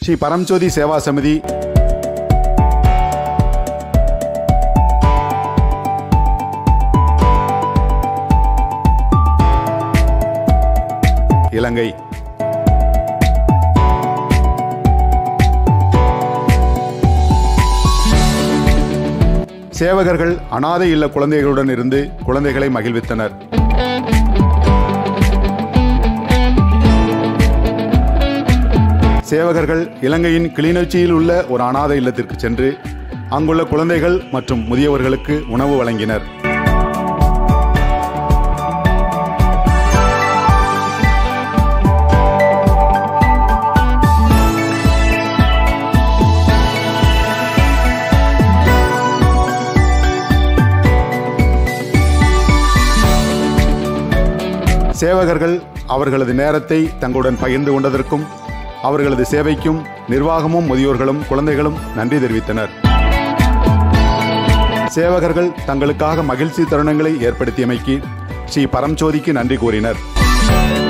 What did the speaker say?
ஸ்ரீ பரம்ஜோதி சேவா சமிதி இலங்கை சேவகர்கள் அனாதை இல்ல குழந்தைகளுடன் இருந்து குழந்தைகளை மகிழ்வித்தனர் சேவகர்கள் இலங்கையின் கிளிநொச்சியில் உள்ள ஒரு அனாதை இல்லத்திற்கு சென்று அங்குள்ள குழந்தைகள் மற்றும் முதியவர்களுக்கு உணவு வழங்கினர் சேவகர்கள் அவர்களது நேரத்தை தங்களுடன் பகிர்ந்து கொண்டதற்கும் அவர்களது சேவைக்கும் நிர்வாகமும் முதியோர்களும் குழந்தைகளும் நன்றி தெரிவித்தனர் சேவகர்கள் தங்களுக்காக மகிழ்ச்சி தருணங்களை ஏற்படுத்தியமைக்கு ஸ்ரீ பரம்ஜோதிக்கு நன்றி கூறினர்